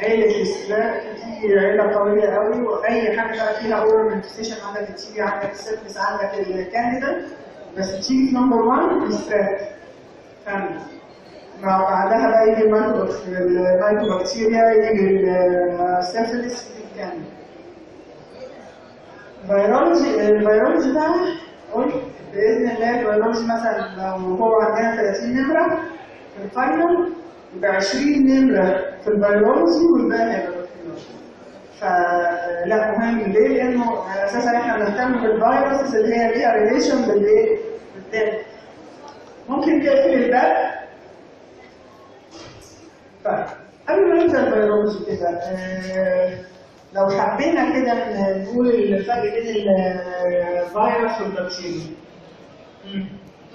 عيلة السلاك دي عيلة قوية قوي وأي حاجة بقى فيها أورال مانيفستيشن عندك التي عندك السيرفس عندك الكانديدا بس تيجي في نمبر 1 الستراك فاهم بعدها بقى يجي المايكروبكتيريا يجي السيفلس يجي الكانديدا الفيرولوجي الفيرولوجي بقى قلت باذن الله الفيرولوجي مثلا لو هو عندنا 30 نمره في الفاينل يبقى 20 نمره في الفيرولوجي والباقي هيبقى في الفيرولوجي. فلا مهم ليه؟ لانه اساسا احنا بنهتم بالفيروسز اللي هي ليها ريليشن بالايه؟ بالدم. ممكن تقفل الباب طيب قبل ما نبدا الفيرولوجي كده آه، لو حبينا كده نقول الفرق بين الفيروس والبكتيريا مم.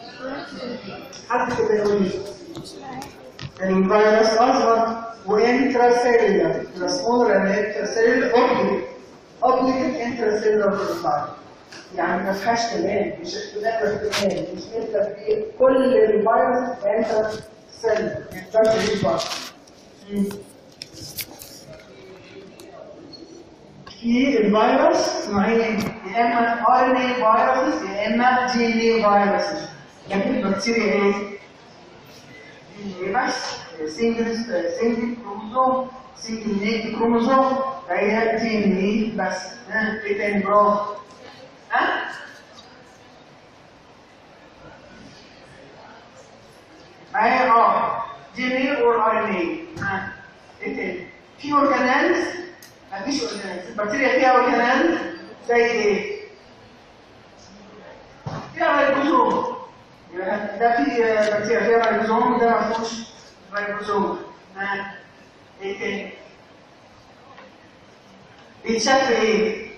حد كده يقول لي الفيروس اصغر وانتراسيلولر سمولر ان انتراسيلولر اوبليك اوبليك انتراسيلولر فيروس يعني ما فيهاش كلام مش اختلاف اختلاف مش مثل في كل الفيروس انتراسيلولر ما يقدرش يجيب في الفيروس نوعين يا اما ار ان اي فيروسز يا اما دي ان اي فيروسز لكن البكتيريا ايه؟ دي بس سنجل سنجل كروموزوم سنجل نيك كروموزوم فهي دي ان اي بس ها ايه تاني برافو ها؟ معايا اه دي ان اي اور ار ان اي ها ايه تاني؟ في اورجانيلز مفيش اورجانيلز البكتيريا فيها اورجانيلز زي ايه؟ فيها ريبوزوم يبقى ده في بكتيريا فيها ريبوزوم وده ما فيهوش ريبوزوم ها ايه تاني؟ بيتشاف في ايه؟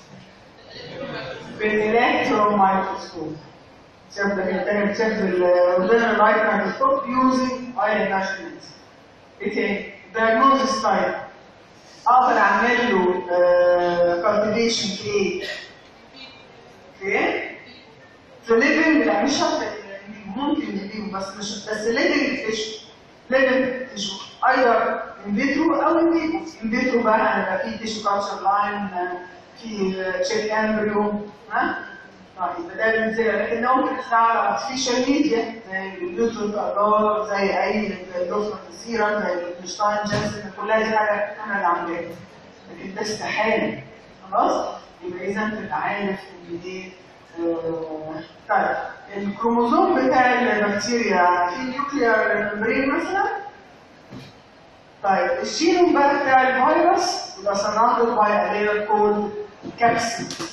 بالالكترون مايكروسكوب شاف ده كده تاني بيتشاف بالاوردينال لايت مايكروسكوب يوزنج ايرون اشمنت ايه تاني؟ diagnosis type اقدر اعمل له كالتيفيشن في ايه؟ في ايه؟ في ليفنج لا مش شرط ممكن نجيبه بس مش بس ليفنج تيشو ليفنج تيشو ايضا ان فيترو او ان فيترو ان فيترو بقى هيبقى في تيشو كالتشر لاين في تشيك امبريو ها؟ طيب ده بالنسبه لكن ممكن نستعمل ارتفيشال ميديا زي البلوتوث الار زي اي لوفر سيرم زي الشتاين جنسن كلها دي حاجه احنا اللي عاملينها لكن ده استحاله خلاص يبقى اذا تبقى عارف ان دي آه، طيب الكروموزوم بتاع البكتيريا في نيوكليار ممبرين مثلا طيب الجينوم بقى بتاع الفيروس يبقى surrounded by a layer called capsid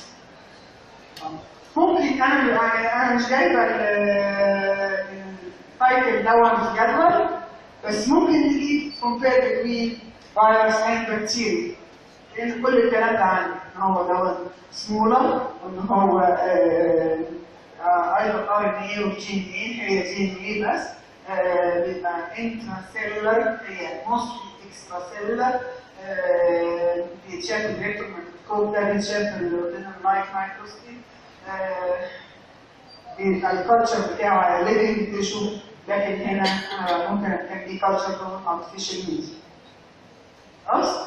ممكن انا يعني انا مش جايبه التايتل دون في جدول بس ممكن نجيب compare between virus and bacteria لان كل الكلام ده عندي ان هو دون سمولر وان هو ايضا ار ان اي وجي ان اي هي جي ان اي بس آه، بيبقى انتراسيلولر هي موستلي اكسترا سيلولر بيتشاف الفيكتور مايكروسكوب ده بيتشاف الاوردينال لايت مايكروسكوب بيبقى الكالتشر بتاعه على ليفنج تيشو لكن هنا آه، ممكن كان دي كالتشر تكون ارتفيشال ميديا خلاص؟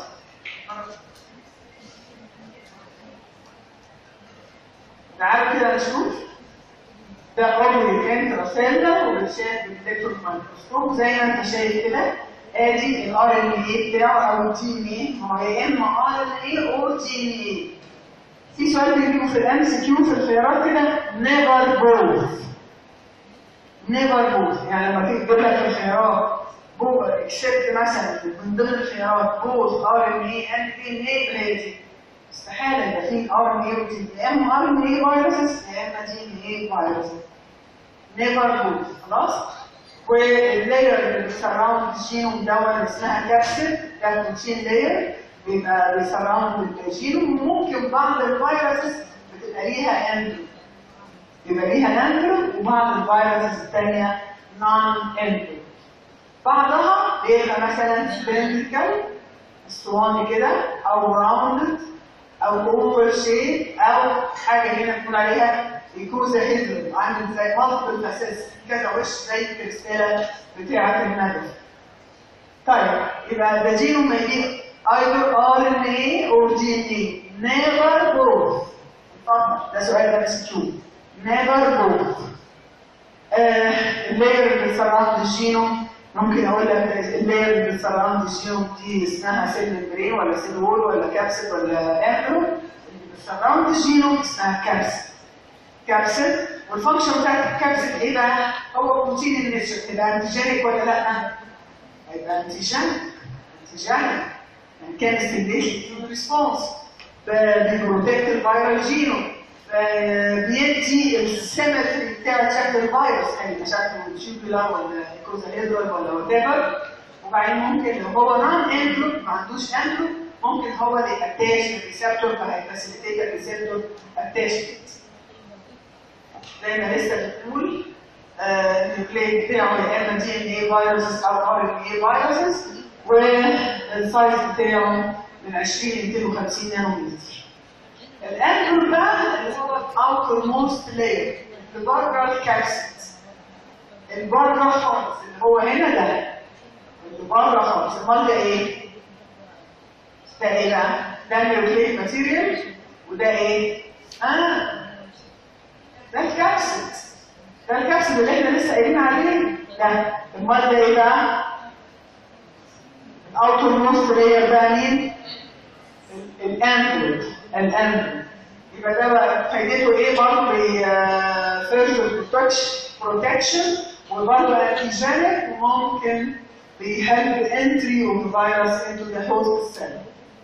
تعالوا كده نشوف ده اوبري انتراسيلر وبتشاف بالالكترون مايكروسكوب زي ما انت شايف كده ادي الار ان اي بتاعه او التي ان اي هو يا اما ار ان اي او تي ان اي في سؤال بيجيبه في الام سي كيو في الخيارات كده نيفر بوث نيفر بوث يعني لما تيجي تجيب لك في الخيارات بو اكسبت مثلا من ضمن الخيارات بوث ار ان اي ان ان اي هي استحاله يبقى في ار ان اي وتي يا اما ار ان اي فيروسز يا اما دي ان اي فيروسز نيفر بوث خلاص واللاير اللي بيسراوند الجينوم دون اسمها كابسل ده بروتين لاير بيبقى بيسراوند الجينوم وممكن بعض الفيروسز بتبقى ليها اندرو يبقى ليها اندرو وبعض الفيروسز الثانيه نون اندرو بعضها بيبقى مثلا سبندريكال اسطواني كده او راوندد او اوفر شيب او حاجه هنا بنقول عليها يكوزا هيدرن عامل زي مالتيبل فاسيس كذا وش زي الكريستاله بتاعه النجف طيب يبقى the genome may be either RNA or DNA never both طب ده سؤال ده بس تشوف never both آه اللاير اللي بتسراوند الجينوم ممكن اقول لك اللاير اللي بتسراوند الجينوم دي اسمها سيل ممبرين ولا سيل وول ولا كابسيد ولا امبرو اللي بتسراوند الجينوم اسمها كابسيد كابسيد والفانكشن بتاعت الكابسيد ايه بقى؟ هو بروتين النشر تبقى انتيجينيك ولا لا؟ هيبقى انتيجينيك انتيجينيك كان ستيميليشن ريسبونس بيبروتكت الفيرال جينوم بيدي السيمتري بتاع شكل الفيروس يعني شكله تيوبولار ولا كوزاهيدرال ولا وات ايفر وبعدين ممكن لو هو نون اندرو ما عندوش اندرو ممكن هو اللي اتاش الريسبتور فهيفاسيليتيت الريسبتور اتاشمنت زي ما لسه بتقول النيوكليد بتاعه يا اما دي ان اي فيروسز او ار ان اي فيروسز والسايز بتاعه من 20 ل 250 نانومتر. الاندرو بقى اللي هو الاوتر موست لاير اللي بره الكابسيد اللي بره خالص اللي هو هنا ده اللي بره خالص امال ده ايه؟ ده ايه بقى؟ ده النيوكليد ماتيريال وده ايه؟ اه ده الكابسيد ده الكبسول اللي احنا لسه قايلين عليه ده امال ده ايه بقى؟ الاوتر موست لاير بقى مين؟ الانفلود الانفلود يبقى ده بقى فايدته ايه برضه فيرجن بروتكشن وبرضه انتيجينيك وممكن بيهلب entry of the virus into the host cell.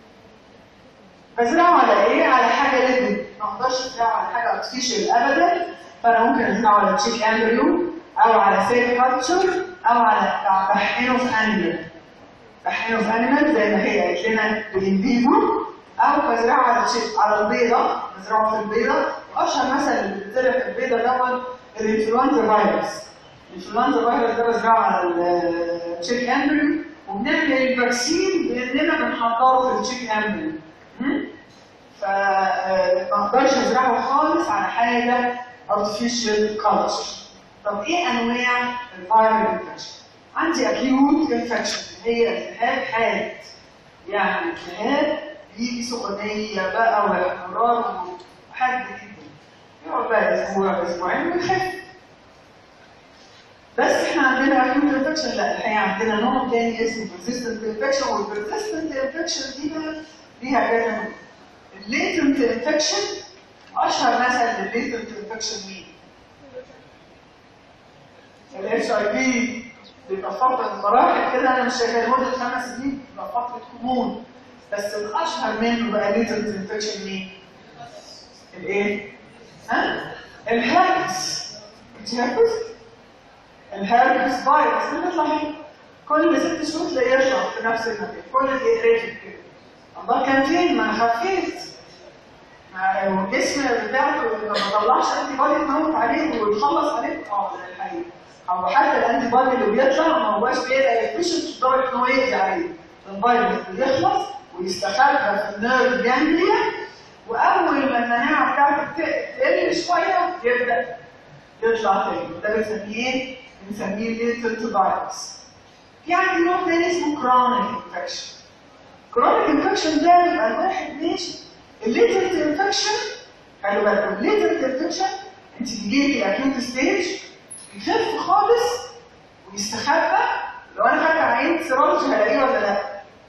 بزرعه على ايه؟ على حاجه ليفنج ما اقدرش ازرعه على حاجه ارتفيشال ابدا فانا ممكن ازرعه على تشيك امبريو او على سيل كالتشر او على بحقنه في انيمال بحقنه في انيمال زي ما هي قالت لنا بالانفيفو او بزرعه على تشيك على البيضه بزرعه في البيضه واشهر مثل اللي بيتزرع في البيضه دوت الانفلونزا فيروس الانفلونزا فيروس ده بزرعه على التشيك امبريو وبنعمل الفاكسين باننا بنحضره في التشيك امبريو فما اقدرش ازرعه خالص على حاجه artificial culture. طب ايه انواع الفيرال انفكشن؟ عندي acute انفكشن هي التهاب حاد يعني التهاب يجي سخونيه بقى واحمرار وحاد جدا يقعد بقى اسبوع اسبوعين ويخف بس احنا عندنا acute انفكشن لا الحقيقه عندنا نوع تاني اسمه persistent انفكشن والبرسيستنت انفكشن دي بقى ليها كذا الليتنت انفكشن اشهر مثل للليتنت انفكشن مين؟ الاتش اي في بيبقى فتره مراحل كده انا مش شغال لمده خمس سنين بيبقى فتره هرمون بس الاشهر منه بقى ليتنت انفكشن مين؟ الايه؟ ها؟ الهربس الهربس الهربس فيروس اللي بيطلع هنا كل ست شهور تلاقيه يطلع في نفس المكان كل دقيقتين كده الله كان فين؟ ما انا خفيت الجسم بتاعته ما بطلعش انتي بادي تموت عليه ويخلص عليه اه ده الحقيقه او حتى الانتي بادي اللي بيطلع ما هواش بيبقى يكتشف لدرجه ان هو يقضي عليه الفيروس بيخلص ويستخبى في النيرف جانجليا واول ما المناعه بتاعته تقل شويه يبدا يطلع تاني ده بنسميه ايه؟ بنسميه ليتنت فيروس في عندي نوع تاني اسمه كرونيك انفكشن كرونيك انفكشن ده يبقى الواحد ماشي الليتنت انفكشن خلي بالكم الليتنت انفكشن انت تجيلي الاكيوت ستيج يخف خالص ويستخبى لو انا فاكر عين سيرولوجي هلاقيه ولا لا؟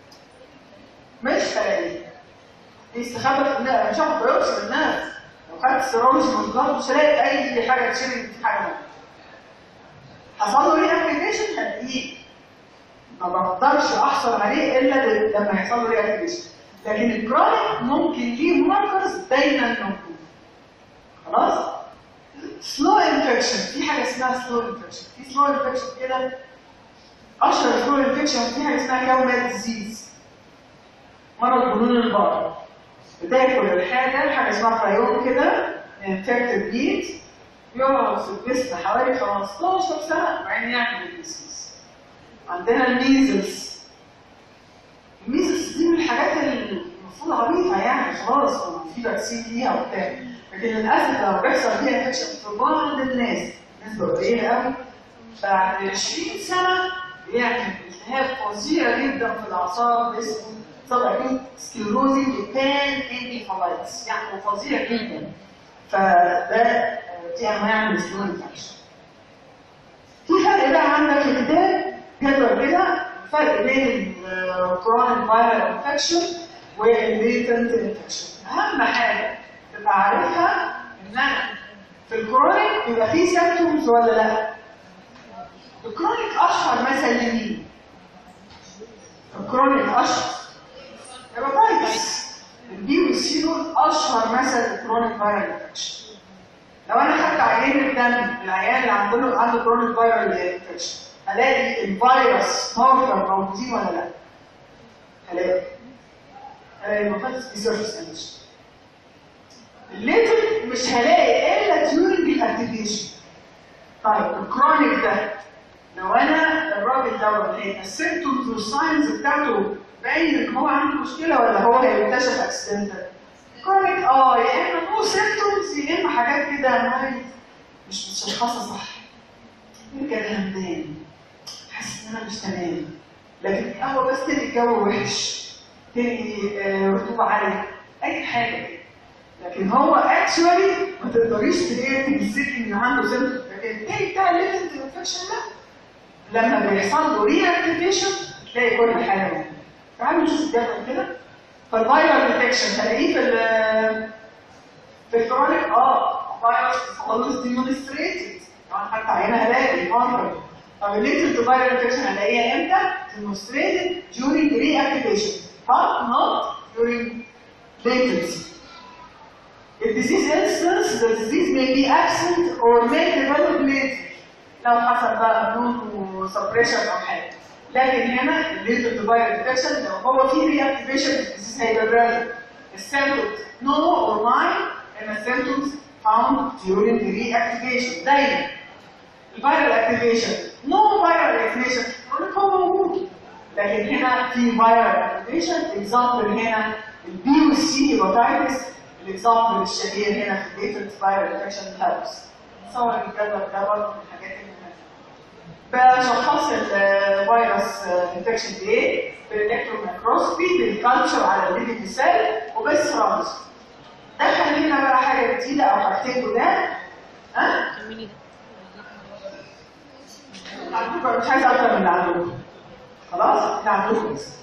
مش هلاقيه يستخبى في النار مش هاخد بايوبسي من الناس لو خدت سيرولوجي من البلد مش هلاقي اي حاجه تشيل في حاجه منها حصل له ري ابلكيشن هلاقيه ما بقدرش احصل عليه الا لما يحصل له ري ابلكيشن لكن الكرونيك ممكن ليه ماركرز دايما موجود خلاص سلو انفكشن في حاجه اسمها سلو انفكشن في سلو انفكشن كده اشهر سلو انفكشن في حاجه اسمها كاومات ديزيز مرض جنون البقر بتاكل الحاجه حاجه اسمها فايوم كده انفكتد بيت يقعد في الجسم حوالي 15 سنه وبعدين يعمل الديزيز عندنا الميزلز الميزلز دي من الحاجات اللي المفروض عبيطه يعني خلاص في فاكسين ليها وبتاع لكن للاسف لو بيحصل فيها انفكشن في بعض الناس نسبه قليله قوي بعد 20 سنه بيعمل التهاب فظيع جدا في الاعصاب اسمه سب اكيوت سكلروزي بان انفلايتس يعني فظيع جدا فده دي انواع من السلون انفكشن في فرق بقى عندك في الكتاب جدول كده فرق بين الكرونيك فايرال انفكشن والليتنت انفكشن اهم حاجه تبقى عارفها ان انا في الكرونيك بيبقى فيه سيمتومز ولا لا الكرونيك اشهر مثل لمين الكرونيك اشهر هيباتايتس البي والسي دول اشهر مثل الكرونيك فايرال انفكشن لو انا خدت عينه الدم العيان اللي عنده عنده كرونيك فايرال انفكشن هلاقي الفيروس ماركر موجودين ولا لا؟ هلاقي هلاقي المفاتس في سيرفيس انفكشن الليتل مش هلاقي الا تيورنج الاكتيفيشن طيب الكرونيك ده لو انا الراجل ده هيبقى السيمتومز والساينز بتاعته باين ان هو عنده مشكله ولا هو هيكتشف اكسيدنتال كرونيك اه يا اما نو سيمتومز يا اما حاجات كده مايل مش متشخصه صح يرجع همدان حاسس ان انا مش تمام لكن هو بس تلاقي الجو وحش تلاقي آه، رطوبه عاليه اي حاجه كده لكن هو اكشولي ما تقدريش تلاقي تمسكي ان عنده سيمتوم لكن التاني بتاع الليتنت انفكشن ده لما بيحصل له ري اكتيفيشن تلاقي كل حاجه موجوده تعالوا نشوف الجدول كده فالفيرال ديتكشن تلاقيه في ال في الكرونيك اه فيروس خالص ديمونستريتد طبعا حتى عينها هلاقي ماركر طب الليتنت فيرال انفكشن هلاقيها امتى؟ demonstrated during reactivation but not during latency. In disease instance, the disease may be absent or may develop later. لو حصل بقى نون سبريشن او حاجه. لكن هنا الليتنت فيرال انفكشن لو هو في رياكتيفيشن الديزيز هيبقى relevant. السيمتومز no or nine and the symptoms found during the reactivation. دايما الفيرال اكتيفيشن نو فيرال اكتيفيشن هو موجود لكن هنا في فيرال اكتيفيشن اكزامبل هنا البي والسي هيباتايتس الاكزامبل الشهير هنا في الليتنت فيرال انفكشن هيلبس صور الجدول ده برضه من الحاجات المهمه بشخص الفيروس انفكشن ايه بالالكترون مايكروسكوبي بالكالتشر على الليفنج سيل وبس خالص دخل هنا بقى حاجه جديده او حاجتين جداد ها عندكم مش عايز اكتر من اللي عندكم خلاص اللي عندكم بس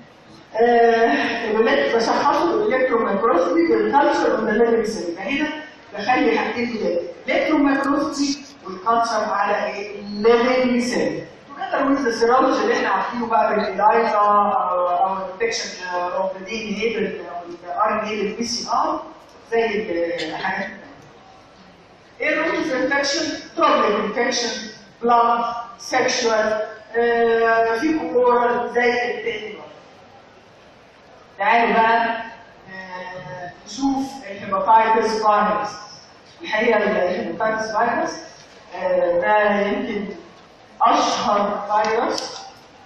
الولاد بشخصوا الالكترون مايكروسكوبي بالكالتشر والليفنج سيل فهنا بخلي حاجتين جداد الالكترون مايكروسكوبي والكالتشر على ايه الليفنج سيل together with the serology اللي احنا عارفينه بقى بالالايزا او الديتكشن اوف ذا دي ان اي بالار ان اي بالبي سي ار زي الحاجات ايه الروتس انفكشن تروبليك انفكشن بلاد سيكشوال في كورال زي التاني بقى تعالوا بقى آه، نشوف الهيباتايتس فيروس الحقيقه الهيباتايتس فيروس آه، ده يمكن اشهر فيروس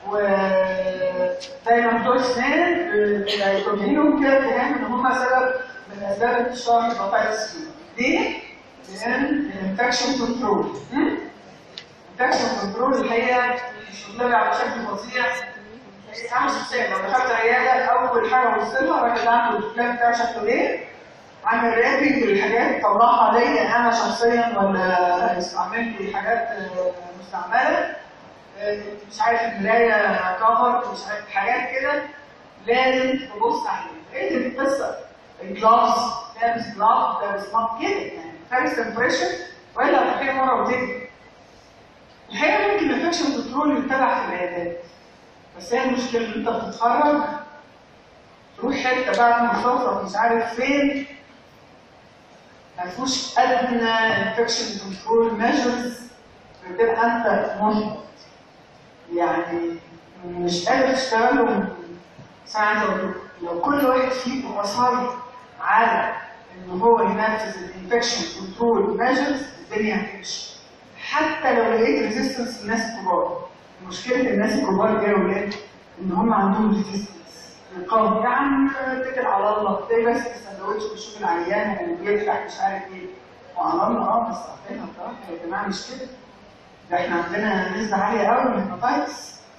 ودايما بتوع السنان بيكونوا كده اتهام ان هم سبب من اسباب انتشار الهيباتايتس ليه؟ لان الانفكشن كنترول الانفكشن كنترول الحقيقه مش متبع بشكل فظيع انا شخصيا لو دخلت عياده اول حاجه اوصلها الراجل عنده البلان بتاعه شكله ايه؟ عامل رابنج للحاجات طلعها ليا انا شخصيا ولا استعملت حاجات مستعمله مش عارف المرايه كفر مش عارف حاجات كده لازم تبص عليها ايه دي القصه الجلافز لابس جلاف لابس ماب كده يعني فارس امبريشن ولا هتحكي مره وتجري الحقيقه ممكن الانفكشن كنترول يتبع في العيادات بس هي المشكله ان انت بتتخرج تروح حته بعد ما تخلص مش عارف فين ما فيهوش ادنى انفكشن كنترول ميجرز بتبقى انت محبط يعني مش قادر تشتغل ساعات لو كل واحد فيكم اصر على ان هو ينفذ الانفكشن كنترول ميجرز الدنيا هتمشي حتى لو لقيت ريزيستنس للناس الكبار مشكله الناس الكبار دي يا ولاد ان هم عندهم ريزيستنس القوم يا عم اتكل على الله تلاقي بس السندوتش بيشوف العيان وبيفتح مش عارف ايه وعلى الله اه بس عارفينها بصراحه يا جماعه مش كده ده احنا عندنا نسبه عاليه قوي من الهيباتايتس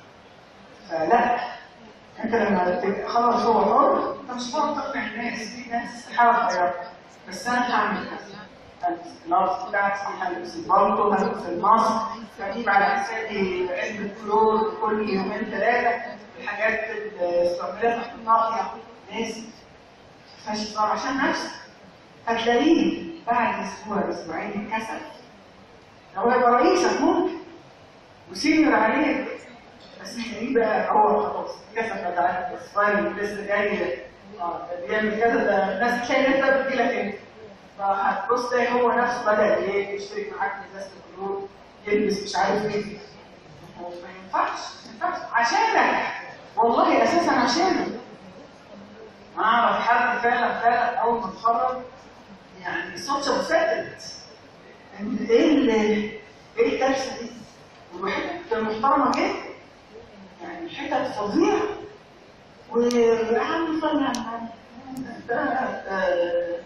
فلا انت لما تبقى خلاص هو حر انت مش هتقعد تقنع الناس في ناس استحاله تغيرك بس انا هعمل كذا اللفظ بتاعتي هلبس البلطو هلبس الماسك هجيب على حسابي علبة كلور كل يومين ثلاثة الحاجات الصغيرة الناقية ناس مفيهاش صار عشان نفسك هتلاقيه بعد اسبوع اسبوعين كسل هو يبقى رئيسك ممكن وسينيور عليك بس هتلاقيه بقى هو خلاص كسل بتاعك الصغير لسه جاي اه بيعمل كذا ده الناس تلاقي الناس ده بتجيلك انت فهتبص تلاقي هو نفسه بدأ ايه يشترك معاك في ازازه الكلور يلبس مش عارف ايه ما ينفعش ما ينفعش عشانك والله اساسا عشانك اعرف حد فعلا فعلا اول ما اتخرج يعني صوت سكت ان ايه اللي ايه الكارثه دي؟ وحتت محترمه جدا يعني حتت فظيعه ويا عم صلي على النبي ده آه،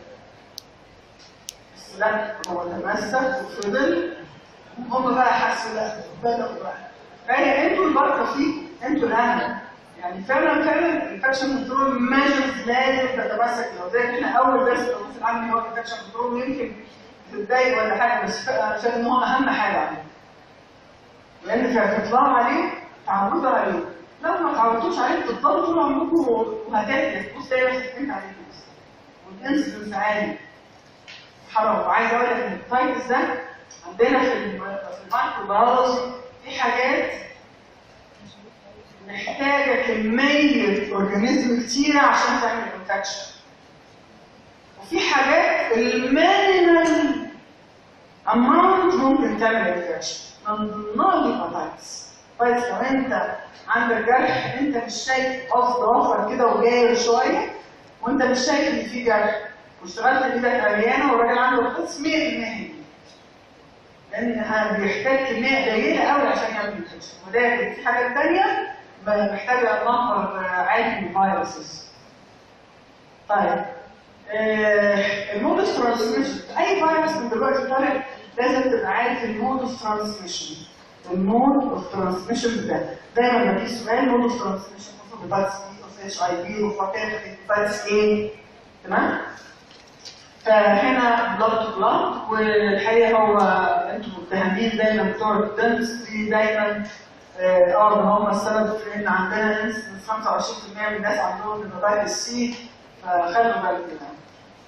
لا هو تمسك وفضل هم بقى حسوا لا بدأوا بقى فهي انتوا البركه فيه انتوا الاهم يعني فعلا فعلا الانفكشن كنترول ميجرز لازم تتمسك لو زي احنا اول درس في النص العام هو الانفكشن كنترول يمكن تتضايق ولا حاجه بس انا شايف ان هو اهم حاجه عندنا لان هتطلعوا عليه تعودوا عليه لو ما تعودتوش عليه تفضلوا طول عمركم وهتاكل بص تلاقي نفسك انت عليه والانسلنس عالي حرام وعايز اقول لك ان الفيروس ده عندنا في الم- في المايكروبيولوجي في حاجات محتاجه كميه اورجانيزم كتيره عشان تعمل انفكشن وفي حاجات المينيمال اماونت ممكن تعمل انفكشن من ضمنها الهيباتايتس كويس لو انت عندك جرح انت مش شايف قصد وفر كده وجاير شويه وانت مش شايف ان في جرح واشتغلت بايدك عريانه والراجل عنده رخص 100% لانها بيحتاج كميه قليله قوي عشان يعمل انفكشن وده في حاجات ثانيه محتاجه نمبر عالي من الفيروسز طيب آه المودس ترانسميشن اي فيروس من دلوقتي طالع لازم تبقى عارف المودس ترانسميشن المود اوف ترانسميشن ده دايما لما في سؤال مودس ترانسميشن هيباتس بي اتش اي في وفاكهه هيباتس ايه تمام فهنا بلاد تو بلاد والحقيقه هو انتم متهمين دايما بتوع الدنتستري دايما اه آه، ده هم السبب في ان عندنا انسنس 25% من الناس عندهم هيباتيتس سي فخلوا بالكم يعني.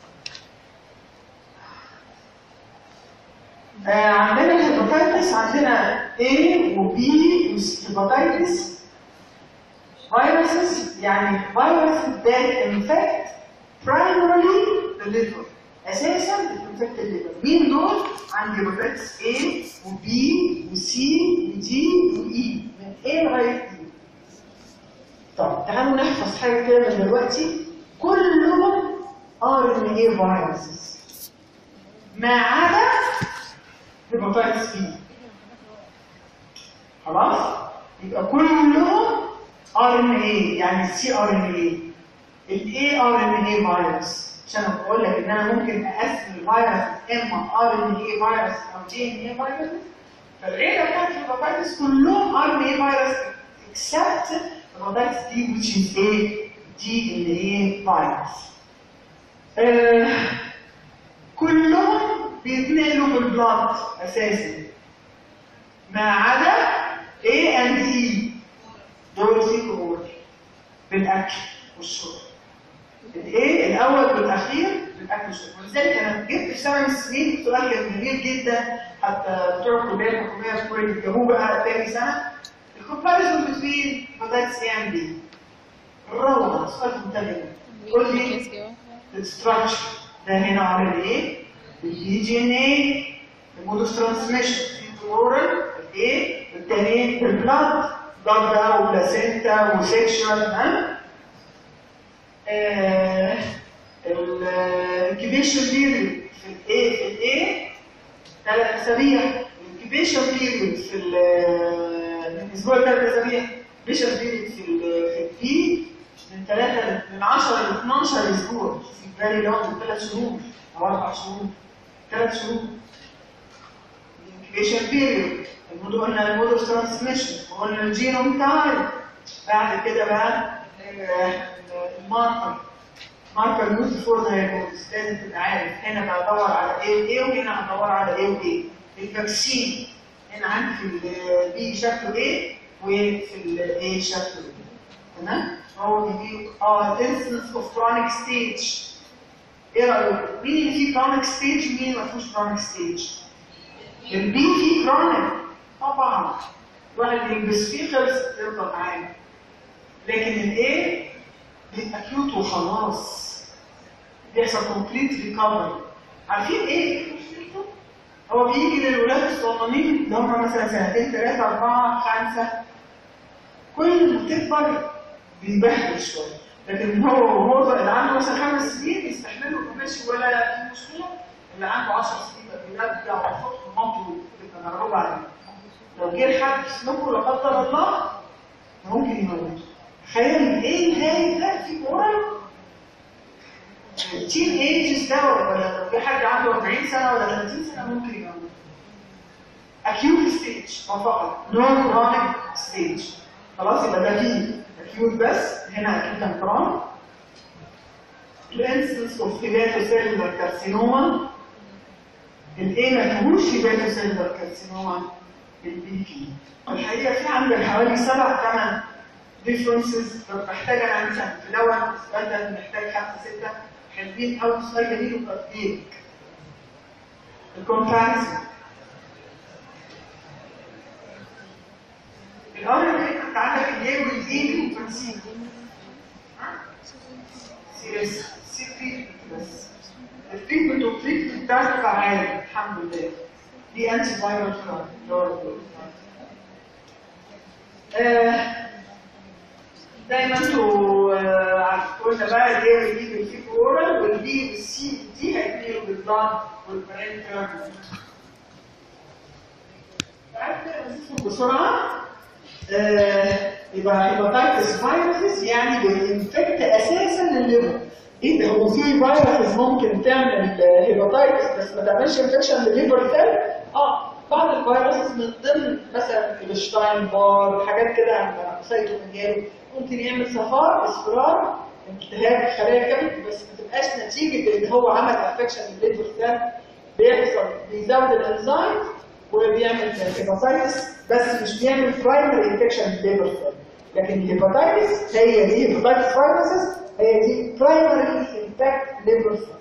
آه، عندنا الهيباتيتس عندنا A و B و C هيباتيتس viruses يعني viruses that infect primarily the liver اساسا بتنفكت الليفر مين دول؟ عندي هيباتيتس A و B و C و D و E من A لغايه D طب تعالوا نحفظ حاجه كده من دلوقتي كلهم RNA viruses ما عدا هيباتيتس بي خلاص يبقى كلهم ار ان اي يعني السي ار ان اي الاي ار ان اي فيروس عشان أنا بقول لك ان انا ممكن اقسم الفيروس اما ار ان اي فيروس او دي ان اي فيروس فالعيله بتاعت الهيباتيتس كلهم ار ان اي فيروس except hepatitis B which is a DNA virus. آه، كلهم بيتنقلوا بالبلاد اساسا ما عدا A and E دول فيكم بالاكل والشرب الايه الاول والاخير بالاكل والشرب ولذلك انا جبت في سنه من السنين سؤال كان جميل جدا حتى بتوع الكليه الحكوميه في كوريا جابوه بقى تاني سنه الكومباريزون بين هيباتيتس A and B روعه سؤال منتبه قول لي الستراكشر ده هنا عامل ايه؟ الدي جي ان ايه المودوس ترانسميشن في الاورال الايه التاني البلاد بلاد بقى وبلاسينتا وسيكشوال ها الانكيبيشن بيريود في الايه في الايه ثلاث اسابيع الانكيبيشن بيريود في ال- من اسبوع ثلاث اسابيع الانكيبيشن بيريود في ال في البي من ثلاثة من 10 ل 12 اسبوع في فيري لونج ثلاث شهور او اربع شهور ثلاث شهور الانكيبيشن بيريود الموضوع قلنا المود اوف ترانسميشن وقلنا الجينوم تايب بعد كده بقى آه، الماركر ماركر يوز فور دايجنوز لازم تبقى عارف هنا بدور على ايه وايه وهنا هدور على ايه وايه الفاكسين هنا عندي في البي شكله ايه وفي الايه شكله ايه تمام هو دي اه instance of chronic stage ايه رايكم مين اللي فيه chronic stage ومين اللي ما فيهوش chronic stage البي فيه chronic طبعا الواحد يلبس فيه خلص يفضل معانا لكن الايه اكيوت وخلاص بيحصل كومبليت ريكفري عارفين ايه هو بيجي للولاد الصغننين اللي هم مثلا سنتين ثلاثة أربعة خمسة كل ما تكبر بيبهدل شوية لكن هو وهو اللي عنده مثلا خمس سنين يستحمله ماشي ولا في مشكلة اللي عنده 10 سنين بيرجع ويحط مامته تبقى مغلوبة عليه لو جه لحد سلوكه لا قدر الله ممكن يموت تخيل ايه الهاي ده في مورال تين ايجز ده ولا لو في حد عنده 40 سنه ولا 30 سنه ممكن يموت acute stage فقط no chronic stage خلاص يبقى ده فيه acute بس هنا acute and chronic الانسنس اوف hepatocellular carcinoma الايه ما فيهوش hepatocellular carcinoma البي في الحقيقه في عندنا حوالي سبع ثمان differences محتاج انا عندي سنه في الاول السؤال ده محتاج خمسه سته حلوين قوي سؤال جميل وتطبيق الكومباريسون الار ان اي كنت عندك الايه والايه والتنسيق سي اس سي تريتمنت بس التريتمنت والتريتمنت بتاعتك عالي الحمد لله دي انتي فايرال دراج زي ما انتوا آه، عارفين قلنا بقى الايه والبي بالفيك اورال والبي والسي دي هيديله بالبلاد والبرينتر بسرعه آه، يبقى هيباتايتس فيروسز يعني بينفكت اساسا الليفر ايه ده هو في فيروسز ممكن تعمل هيباتايتس بس ما تعملش انفكشن للليفر سيل اه بعض الفيروسز من ضمن مثلا الشتاين بار حاجات كده عند سيتوميجال ممكن يعمل صفار اصفرار التهاب خلايا الكبد بس ما تبقاش نتيجه ان هو عمل انفكشن للليفر سيل بيحصل بيزود الانزيم وبيعمل هيباتايتس بس مش بيعمل برايمري انفكشن للليفر سيل لكن الهيباتايتس هي دي هيباتايتس فيروسز هي دي برايمري انفكت ليفر سيل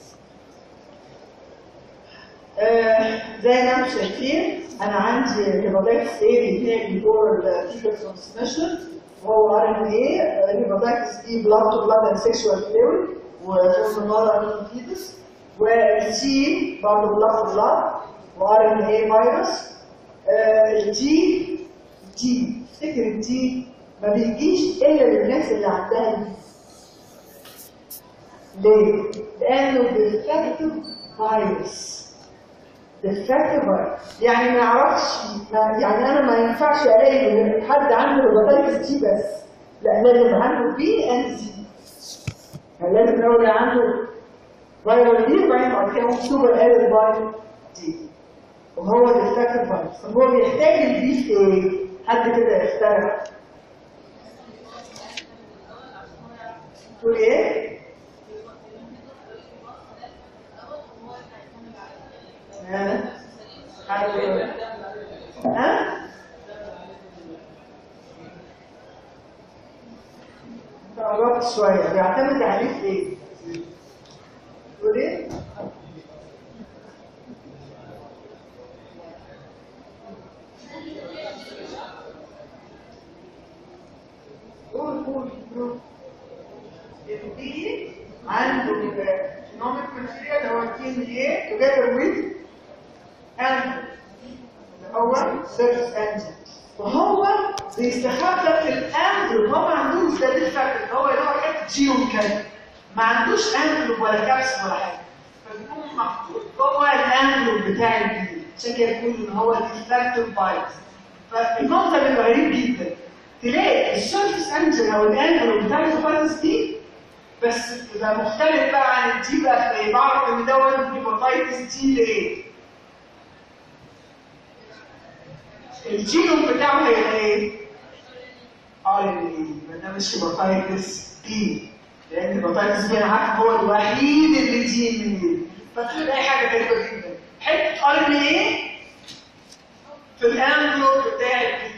آه، زي ما انتم شايفين انا عندي هيباتايتس A بيتنقل الاورال فيكال ترانسميشن وهو ار ان اي هيباتايتس B بلاد تو بلاد اند سيكشوال فلويد وفيرمونال انفيدس والسي برضه بلاد تو بلاد وار ان اي فيروس الدي دي افتكر الدي ما بيجيش الا للناس اللي عندها دي ليه؟ لانه ديفكتيف فيروس ديفكتيف فيروس يعني ما يعرفش ما يعني انا ما ينفعش الاقي حد عنده هيباتيتس دي بس لا لازم عنده بي اند سي يعني لازم الاول عنده فيروس دي وبعدين بعد كده مكتوبه ال باي دي وهو ديفكتيف فيروس طب هو بيحتاج البي في ايه؟ حد كده يخترع تقول ايه؟ ها؟ حد يقول. ها؟ انت قربت شوية بيعتمد عليه في ايه؟ تقول ايه؟ قول قول قول الدي عنده جينوميك ماتيريال اللي هو الدي ان ايه together with انجل اللي هو سيرفس انجل وهو بيستخبى في الانجل هو ما عندوش ده الفرق ان هو يدور حته جيوم كده ما عندوش انجل ولا كبس ولا حاجه فبيكون محطوط جوه الانجل بتاع البي عشان كده يكون ان هو ديفكتيف فايروس فالنقطه اللي غريب جدا تلاقي السيرفس انجل او الانجل بتاع الفيروس دي بس تبقى مختلف بقى عن الدي بقى في ايه؟ بعرف ان دوت هيباتيتس دي لايه؟ الجينوم بتاعه هيبقى ايه؟ ار ان اي ده مش هيباتيتس بي لان الهيباتيتس بي انا عارفه هو الوحيد اللي دي ان اي فتلاقي حاجه غريبه جدا حته ار ان اي في الانفلوب بتاع البي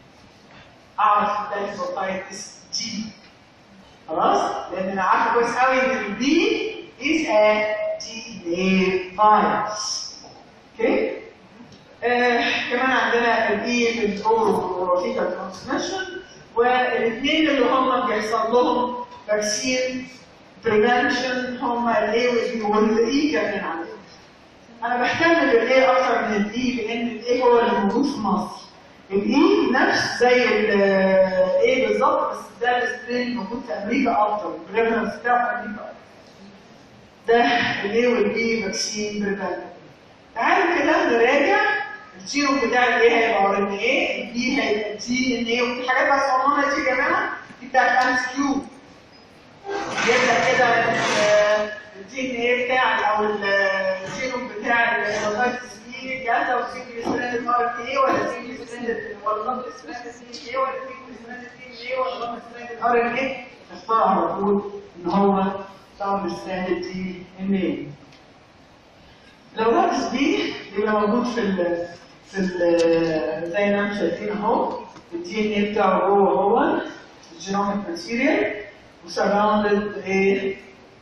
اعرف ده الهيباتيتس دي خلاص لان انا عارفه كويس قوي ان البي is a DNA virus اوكي آه كمان عندنا الاي في الاوروفيكال ترانسميشن والاثنين اللي هم بيحصل لهم فاكسين بريفنشن هم الاي والبي والاي كمان عندنا انا بهتم بالاي اكتر من الاي لان الاي هو اللي موجود في مصر الاي نفس زي الاي بالظبط بس ده السترين موجود في امريكا اكتر البريفرنس بتاعه في امريكا اكتر ده الاي والبي فاكسين بريفنشن تعالوا كده نراجع الجينوم بتاع الايه هيبقى ار ان ايه البي هيبقى تي ان ايه وفي حاجات بقى صغننه دي يا جماعه دي بتاعت ام كيو يبدا كده الدي ان ايه بتاع او الجينوم بتاع الهيباتيتس بي كذا وسيجل ستراند ار ان ايه ولا سيجل ستراند ولا لونج ستراند دي ان ايه ولا سيجل ستراند دي ان ايه ولا لونج ستراند ار ان ايه اختار على طول ان هو لونج ستراند دي ان ايه لو ركز بيه يبقى موجود في ال في ال زي ما انتم شايفين اهو الدي ان ايه بتاعه جوه هو الجينوميك ماتيريال وسراوندد ايه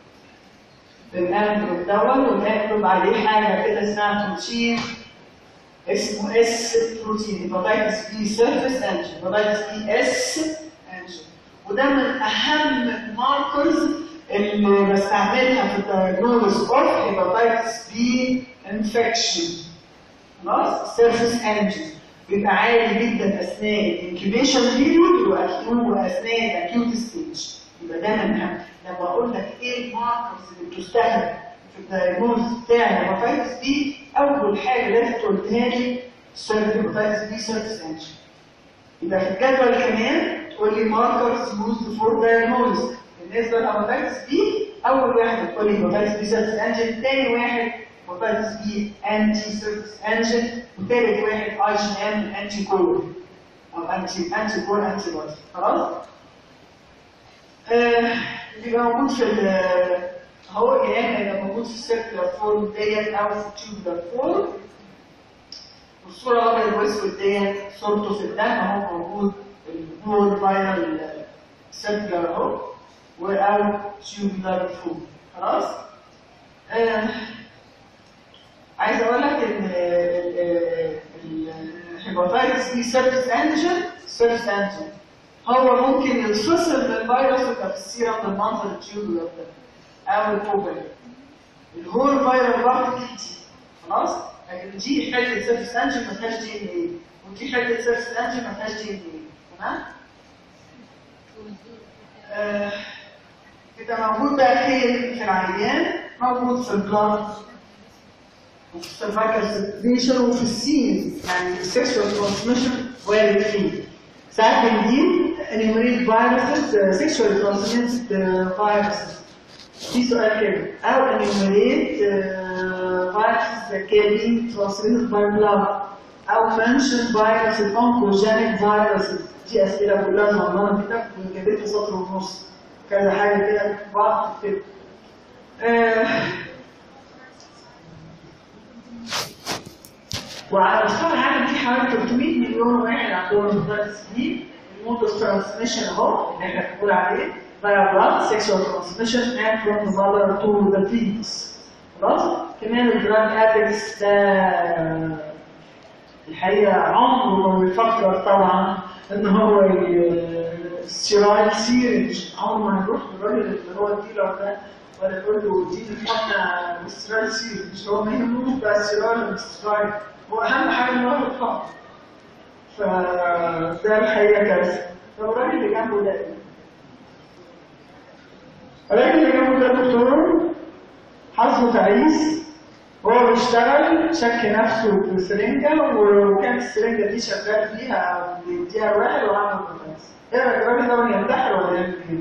بالانفلوب دوت والانفلوب عليه حاجه كده اسمها بروتين اسمه اس بروتين هيباتيتس بي سيرفيس انجن هيباتيتس بي اس انجن وده من اهم الماركرز اللي بستعملها في الدايجنوز اوف هيباتيتس بي انفكشن خلاص سيرفيس انجن بيبقى عالي جدا اثناء الانكيبيشن بيريود واثناء الاكيوت ستيج يبقى ده من اهم لما اقول لك ايه الماركرز اللي بتستخدم في الدايجنوز بتاع الهيباتيتس بي اول حاجه لازم تقولها لي هيباتيتس بي سيرفيس انجن يبقى في الجدول كمان تقول لي ماركرز يوزد فور دايجنوز بالنسبه للهيباتيتس بي اول واحد تقول لي هيباتيتس بي سيرفيس انجن ثاني واحد هيباتيتس بي انتي سيرفيس انجن وثالث واحد اي جي ام انتي كور او انتي انتي كور انتي بودي خلاص آه يبقى موجود في ال اهو يا اما يبقى موجود في السيركلر فورم ديت او في التيوبلر فورم والصوره الابيض والاسود ديت صورته في الدم اهو موجود البور فايرال سيركلر اهو او تيوبلر فورم خلاص آه عايز اقول لك ان الهيباتيتس بي سيرفيس انجن سيرفيس انجن هو ممكن يتفصل من الفيروس ويبقى في السيرم بالمنظر التيوبولار ده او الكوبري الهول فيروس لوحده دي خلاص لكن دي حته سيرفيس انجن ما فيهاش دي ان ايه ودي حته سيرفيس انجن ما فيهاش دي ان ايه تمام آه يبقى موجود بقى فين في العيان موجود في البلاد وفي السيرفايكال سيرفيشن وفي السين يعني السكشوال ترانسميشن وارد فيه ساعات بنجيب انيموريت فيروسز سيكشوال ترانسميتد فيروسز في سؤال كده او انيموريت فيروسز كان ترانسميتد باي بلاد او منشن فيروسز اونكوجينيك فيروسز دي اسئله كلها صغننه كده وجابت سطر ونص كذا حاجه كده بعض كده وعلى مستوى العالم في حوالي 300 مليون واحد عندهم هيباتيتس بي المود اوف ترانسميشن اهو اللي احنا بنقول عليه via blood sexual transmission and from the mother to the fetus خلاص كمان الدراج ادكس ده الحقيقه عمره ما بيفكر طبعا ان هو ستيرايد سيرنج عمره ما هيروح للراجل اللي هو الديلر ده ولا يقول له اديني الحقنه بالستيرايد سيرنج هو ما يهموش بقى ستيرايد ولا ستيرايد هو اهم حاجه ان هو يتحط فده الحقيقه كارثه طب الراجل اللي جنبه ده ايه؟ الراجل اللي جنبه ده دكتور حظه تعيس هو بيشتغل شك نفسه في سرنجه وكانت السرنجه دي شغال فيها بيديها الواحد وعمل مفاس ايه رايك الراجل ده ينتحر ولا يعمل ايه؟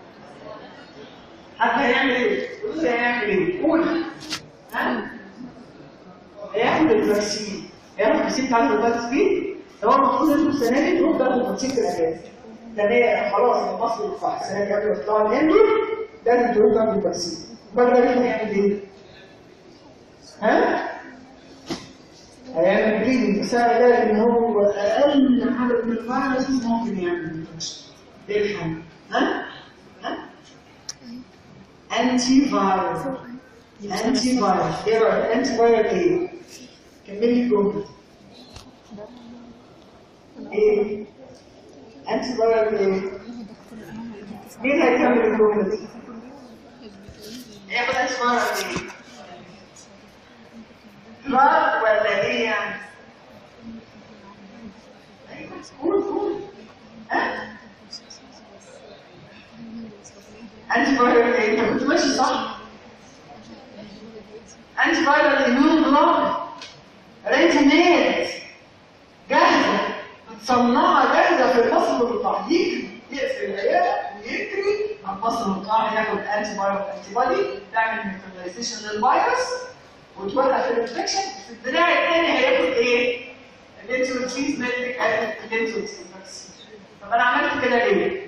حتى هيعمل ايه؟ قول لي هيعمل ايه؟ قول ها؟ هياخد الفاكسين هياخد الفاكسين بتاع الهيباتيتس بي هو المفروض انتوا السنه دي تروح تاخدوا فاكسين في الاجازه ده خلاص المصل الفحص هي قبل ما تطلع منه لازم تقول قبل الفاكسين امال ده هيعمل ايه؟ ها؟ هيعمل بليدنج بس انا علاج ان هو اقل عدد من الفيروس ممكن يعمل انفكشن ايه الحل؟ ها؟ ها؟ انتي فايروس انتي فايروس ايه رايك؟ انتي فايروس ايه؟ كملي الجمله ايه؟ انتي فايروس ايه؟ مين هيكمل الجمله دي؟ ياخد انتي فايروس ايه؟ دراج ولا ايه يعني؟ ايوه قول قول ها؟ انتي فايروس ايه؟ انت كنت ماشي صح؟ انتي فايروس اميون بلوك ريدي ميد جاهزه متصنعه جاهزه في المصل والقاع يجري يقفل العياده ويجري على المصل والقاع ياخد انتي فايروس انتي بودي تعمل نيوتراليزيشن للفيروس وتوقف الانفكشن في الدراع الثاني هياخد ايه؟ الانسولين ميديك هياخد الانسولين طب انا عملت كده ليه؟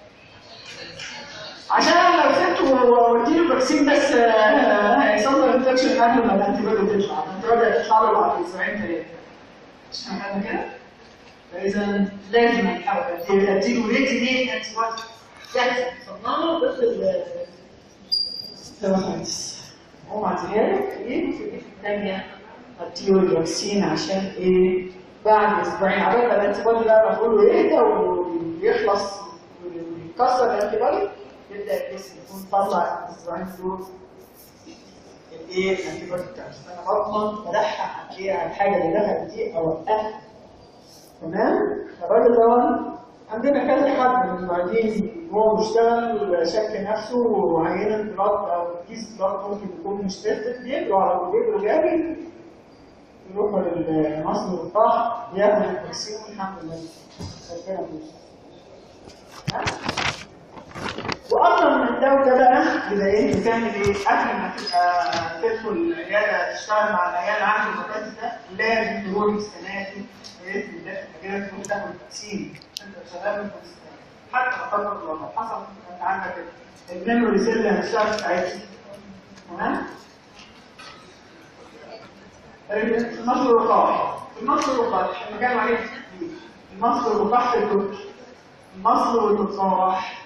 عشان انا لو سبته واديله فاكسين بس آه، هيحصل له انفكشن قبل ما الانتيبيوتيك تطلع الانتيبيوتيك هتطلع له بعد اسبوعين ثلاثه مش فاهم كده؟ فاذا لازم احاول اديله ريدي ميد انتيبيوتيك جاهزه مصنعه ضد الهيباتيتس هم عايزينها ايه في الإيد الثانيه هديله الفاكسين عشان ايه بعد اسبوعين عبال ما الانتي بودي ده بقول له يهدى ويخلص ويكسر الانتي بودي يبدا الجسم يكون طلع الاسبوعين دول الايه الانتي بودي بتاعته انا بضمن بلحق عليه على الحاجه اللي دخلت دي اوقفها تمام الراجل ده عندنا كذا حد من المعيدين هو بيشتغل شك نفسه وعينة بلاد او كيس بلاد ممكن يكون مش تيستد بيجروا على بيجروا جاري يروحوا للمصل والطاح ياخد الفاكسين والحمد لله ربنا يستر. ها؟ واكتر من ده وده بقى يبقى انت تعمل ايه؟ قبل ما تبقى تدخل العياده تشتغل مع العيال عنده المكان ده لازم تروح السنه دي لازم تدخل العياده تروح تاخد الفاكسين انت شغال من الفاكسين حتى لا قدر الله لو حصل انت عندك الميموري سيل اللي هتشتغل ساعتها تمام؟ المصل الوقاح المصل الوقاح احنا كان عليه المصل الوقاح في الكتب المصل والوقاح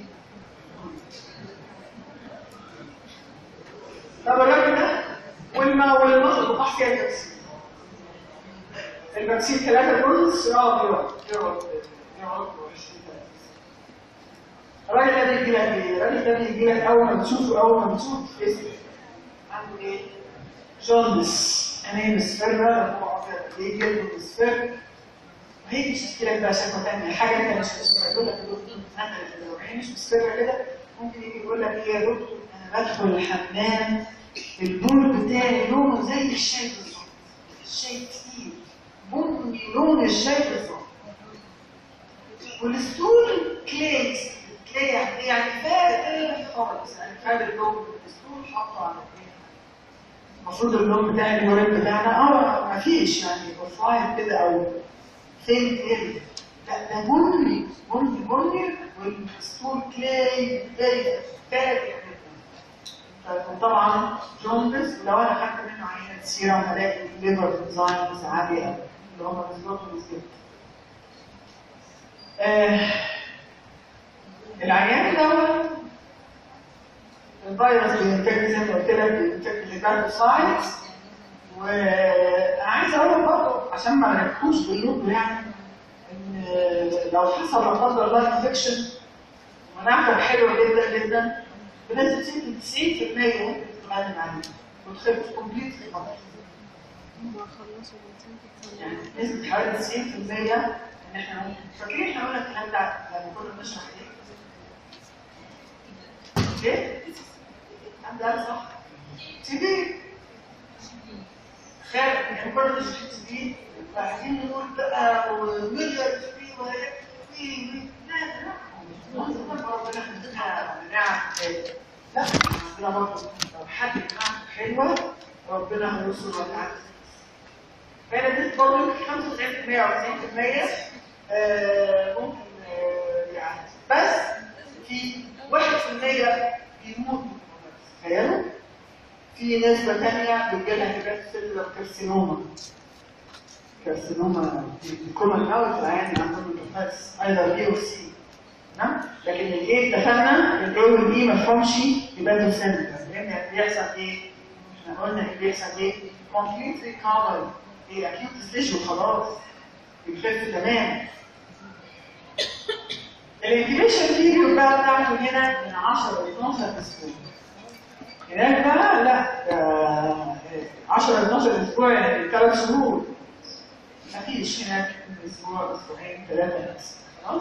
طب الراجل ده والما والمصل الوقاح فيها الفاكسين الفاكسين ثلاثة دول يقعد يقعد يقعد يقعد الراجل ده بيجي لك ايه؟ الراجل ده بيجي لك اول ما تشوفه اول ما تشوف اسمه عنده ايه؟ جوندس أنا مصفرة يجي له مصفر وهي مش مشكلة بقى شكوى تانية حاجة أنت مش مش هتقول لك يا دكتور أنا لو عيني مش مصفرة كده ممكن يجي يقول لك إيه يا دكتور أنا بدخل الحمام البول بتاعي لونه زي الشاي بالظبط الشاي كتير بني لون الشاي بالظبط والستول كلاي كلاي يعني يعني فارق خالص يعني فارق اللون الستول حاطه على ايه المفروض اللون بتاع الورد بتاعنا اه مفيش يعني بروفايل كده او ثين كده لا ده بني بني بني والستول كلاي فارق فارق يعني طبعا جوندس ولو انا خدت منه عينه سيرم هلاقي ليفر انزيمز عاليه اللي هم الزيوتومز جدا. آه العيان دوت الفيروس بينفكت زي ما قلت لك بينفكت الهيباتوسايتس وعايز اقول لك برضه عشان ما نركوش باللوب يعني ان لو حصل لا قدر الله انفكشن مناعته حلوه جدا جدا بنسبه 90% ممكن تتغلب عليه وتخف كومبليت في خطر يعني نسبه حوالي 90% ان احنا ممكن فاكرين احنا قلنا الكلام ده لما كنا بنشرح ايه؟ ايه؟ الكلام ده صح؟ تي بي خير احنا كنا بنشرح تي بي وبعدين نقول بقى وميجر تي بي وهي تي لا لا ربنا خدتها مناعه لا ربنا برضه لو حد مناعته حلوه ربنا هيوصل ويعدي كانت نسبة برضه 95% أو 90% آه، ممكن آه، بس في 1% بيموت من الهيباتايتس تخيلوا في نسبة تانية بتجيلها هيبات سيلولر كارسينوما كارسينوما الكومن قوي في العيان اللي عندهم هيباتايتس ايضا بي او سي تمام لكن الايه اتفقنا الاي والبي ما فيهمش يباتوا سيلولر لان بيحصل ايه؟ احنا قلنا ايه بيحصل ايه؟ كومبليت ريكفري ايه اكيوت ستيج وخلاص بيخف تمام الانكيبيشن بيريود بقى بتاعته هنا من 10 ل 12 اسبوع هناك بقى لا ده 10 ل 12 اسبوع يعني ثلاث شهور مفيش هناك اسبوع اسبوعين ثلاثه بس خلاص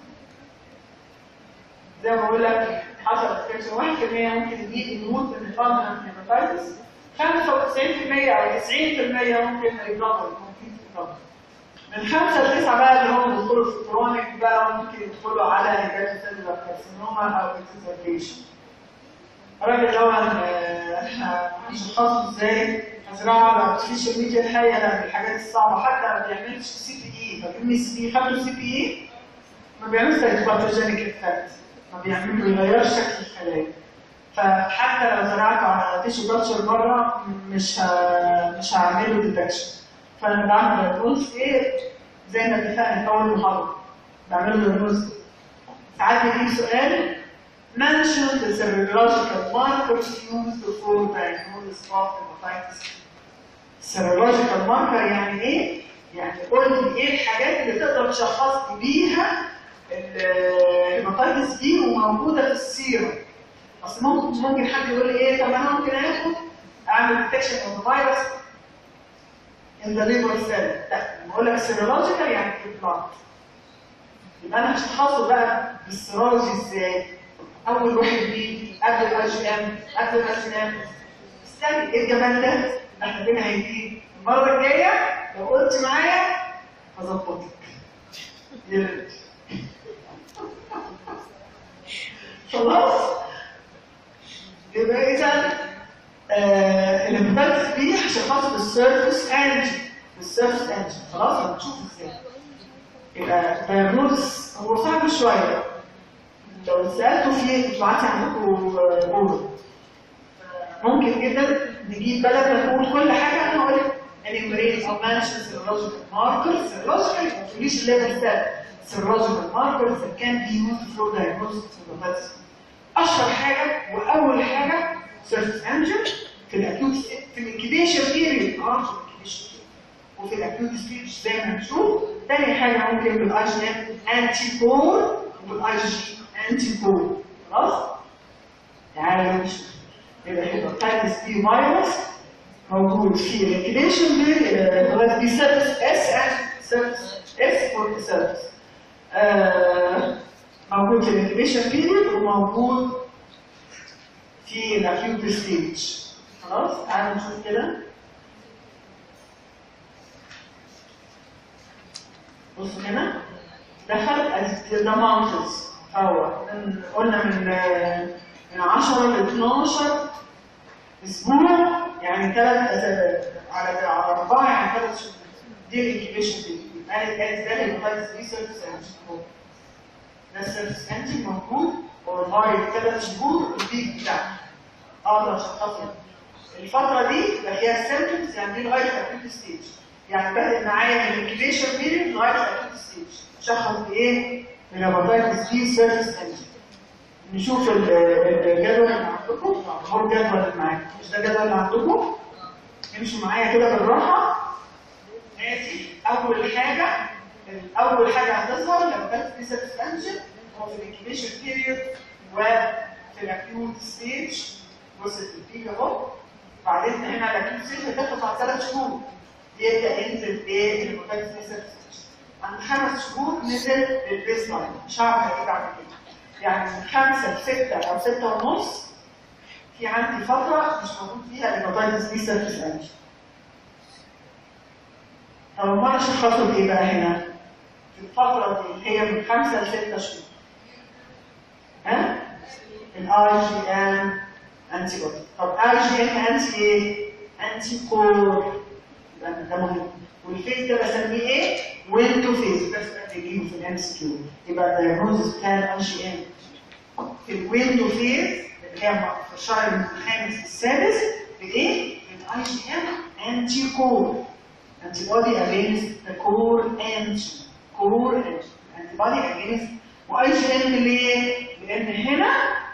زي ما بقول لك حصل انفكشن 1% ممكن يجيب يموت من الفالمنت هيباتايتس 95% او 90% ممكن يتدمر ممكن يتدمر من 5 ل 9 بقى اللي هم بيدخلوا في الكرونيك بقى ممكن يدخلوا على هيباتو سيلولار كارسينوما او اكسسرفيشن الراجل ده احنا هنشخصه ازاي؟ هزرعه على الارتفيشال ميديا الحقيقه لا من الحاجات الصعبه حتى ما بيعملش سي بي اي فاكرين السي بي خدوا سي بي اي ما بيعملش باثوجينيك افكت ما بيعمل ما بيغيرش شكل الخلايا فحتى لو زرعته على تيشو كلتشر بره مش ه... مش هعمل له ديتكشن فانا بعمل دايجنوز ايه زي ما اتفقنا في اول محاضره بعمل له دايجنوز ساعات بيجي سؤال mention the serological markers used for diagnosis of hepatitis serological marker يعني ايه؟ يعني قول لي ايه الحاجات اللي تقدر تشخص بيها الهيباتيتس دي وموجوده في السيرم اصل ممكن ممكن حد يقول لي ايه طب انا ممكن اخد اعمل ديتكشن اوف فيروس ان ذا ليفر سيل لا بقول لك سيرولوجيكال يعني في البلاد يبقى انا هشخصه بقى بالسيرولوجي ازاي؟ اول واحد مين؟ قبل الاي جي ام قبل الاي جي ام استني ايه الجمال ده؟ احنا بينا هيجي المره الجايه لو قلت معايا هظبطك يا ريت خلاص يبقى اذا الهيباتيتس بي هشخصه بالسيرفس انجي بالسيرفس انجي خلاص هنشوف ازاي يبقى دايجنوز هو صعب شويه لو سالته فيه طلعتي عندكم جوه ممكن جدا نجيب بلد نقول كل حاجه انا اقول لك enumerate او manage serological markers serological ما تقوليش الليفل ده serological markers that can be used for diagnosis of hepatitis اشهر حاجه واول حاجه سيرفس انجن في الاكيوت في الانكيبيشن بيريود اه في الانكيبيشن وفي الاكيوت ستيج زي ما هنشوف تاني حاجه ممكن بالاي جي ام انتي كور وبالاي جي انتي كور خلاص تعالوا نشوف يبقى هيباتيتس بي فيروس موجود في الانكيبيشن بيريود بي سيرفس اس سيرفس اس فور سيرفس موجود في الانكيبيشن بيريود وموجود في الاكيوت ستيج خلاص تعالوا نشوف كده بصوا هنا دخل ده مانتس هو من قلنا من من 10 ل 12 اسبوع يعني ثلاث على على اربعه يعني ثلاث شهور دي الانكيبيشن دي يبقى انا ده الهيباتيتس بي سيرفس انجي ده السيرفس انجي موجود ولغايه ثلاث شهور البيك بتاعه اقدر اشخصها الفتره دي فيها سيمبتومز يعني دي لغايه الاكيوت ستيج يعني بادئ معايا من الانكيبيشن بيريد لغايه الاكيوت ستيج شخص بايه؟ من هيباتيتس بي سيرفس انجي نشوف الجدول اللي عندكم هو الجدول اللي معاكم مش ده الجدول اللي عندكم امشوا معايا كده بالراحه ماشي اول حاجه اول حاجه هتظهر لو كانت في سيرفس انجن هو في الانكيبيشن بيريود وفي الاكيوت ستيج وصلت البيك اهو بعدين هنا الاكيوت ستيج هتاخد بعد ثلاث شهور يبدا ينزل ايه الهيباتيتس سيرفس عند خمس شهور نزل البيس لاين مش هعرف اجيب بعد كده يعني من خمسه لسته او سته ونص في عندي فتره مش موجود فيها الهيباتيتس بي سيرفس انجن طب امال اشخصه بايه بقى هنا؟ في الفتره دي اللي هي من خمسه لسته شهور ها؟ الاي جي ام انتي بودي طب اي جي ام انتي ايه؟ انتي كور يبقى ده مهم والفيز ده بسميه ايه؟ ويندو فيز ده سؤال بيجيبه في الام اس كيو يبقى الدايجنوزس بتاع الاي جي ام في الويندو فيز اللي هي في الشهر الخامس السادس بايه؟ بالاي جي ام انتي كور انتي بودي اجينست ذا كور انتي كور انتي انتي بودي اجينست واي جي ام ليه؟ لان هنا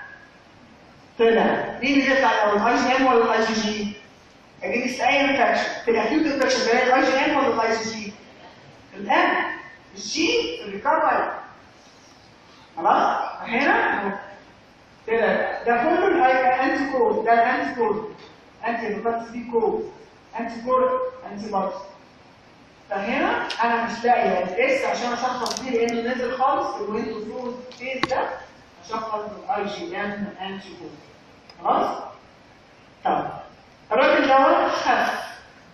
طلع مين اللي يطلع الاول الاي جي ام ولا الاي جي جي؟ اجينست اي انفكشن في الاكيوت انفكشن ده الاي جي ام ولا الاي جي جي؟ الان الجي في الريكفري خلاص؟ هنا اهو كده ده كله الانتي كود ده الانتي كود انتي هيباتيتس بي كود انتي كود انتي بارس فهنا انا مش لاقي الاس عشان اشخص دي لانه نازل خالص في الويندوز فلوز فيز ده اشخص الاي جي ام انتي كود خلاص؟ طب الراجل ده خف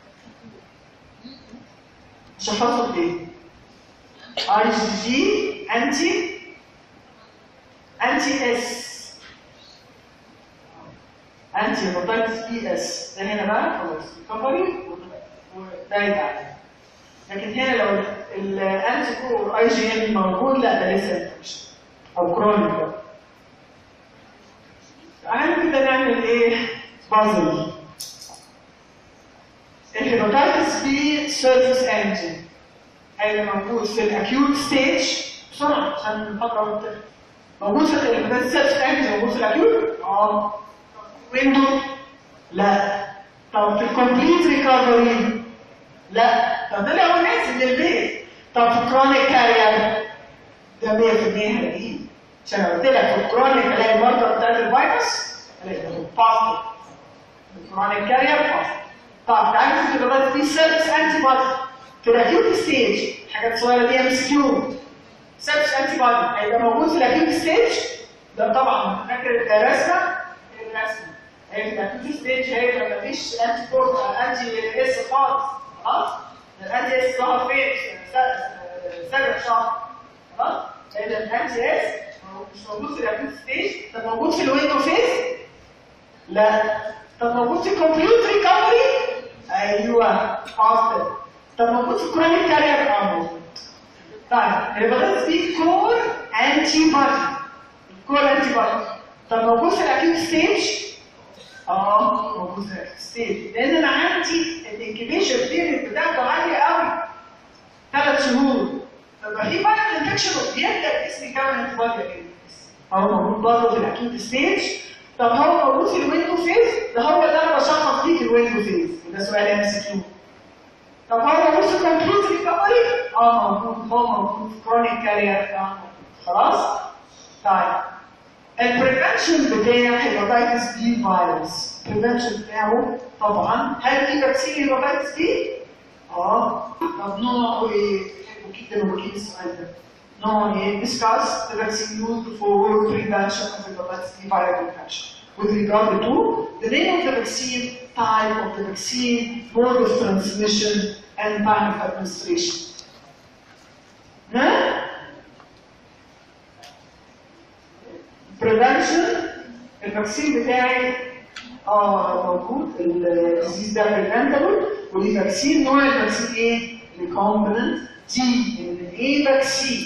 شخصه بايه؟ اي جي جي انتي انتي اس انتي هيباتيتس بي اس ده هنا بقى خلاص ريكفري وده يتعالج لكن هنا لو الانتي كور اي جي ام موجود لا ده لسه انفكشن او كرونيك بقى تعالوا كده نعمل ايه؟ بازل الهيباتيتس بي سيرفيس انجن هيبقى موجود في الاكيوت ستيج بسرعه عشان الفتره موجود في الهيباتيتس سيرفيس انجن موجود في الاكيوت؟ اه ويندو لا طب في الكومبليت ريكفري لا طب ده لو نازل للبيت طب في الكرونيك كارير ده 100% هلاقيه عشان قلت لك في الكرونيك الاقي المرضى بتاعت الفيروس الاقي فاست الكرونيك كارير فاست طب تعالى نشوف الريكفري دي سيرفس انتي بودي في الاكيوت ستيج حاجات صغيره دي ام اس كيو سيرفس انتي بودي هيبقى موجود في الاكيوت ستيج ده طبعا فاكر الرسمه الرسمه هي الاكيوت ستيج هي مفيش انتي كور انتي اس خالص خلاص الانتي اس ظهر فين سبع شهر خلاص لان الانتي اس مش موجود في الاكيوت ستيج طب موجود في الويندو فيز لا طب موجود في الكمبيوتر ريكفري ايوه حاصل طب موجود في كرونيك كارير اه موجود طيب الهيباتيتس دي كور انتي بودي الكور انتي بودي طب موجود في الاكيوت ستيج اه موجود في الاكيوت ستيج لان انا عندي الانكيبيشن بيريد بتاعته عاليه قوي ثلاث شهور فبقى في بعد الانفكشن وبيبدا الجسم يكون انتي بودي هو موجود برضه في الاكيوت ستيج طب هو موجود في الويندو فيز ده هو اللي انا بشخص بيه الويندو فيز وده سؤال ام سي كيو طب هو موجود في الكمبيوتر ريكفري اه موجود هو موجود في كرونيك كارير اه خلاص طيب البريفنشن بتاع هيباتيتس بي فيروس البريفنشن بتاعه طبعا هل في فاكسين هيباتيتس بي؟ اه طب نوعه ايه؟ بحبه جدا وبجيب السؤال ده نوعه ايه؟ discuss the vaccine used for prevention of hepatitis B viral infection. With regard to the name of the vaccine, type of the vaccine, mode of transmission, and time of administration. ها؟ prevention الفاكسين بتاعي اه موجود الديزيز ده بريفنتبل ودي فاكسين نوع الفاكسين ايه؟ ريكومبننت دي ان ايه فاكسين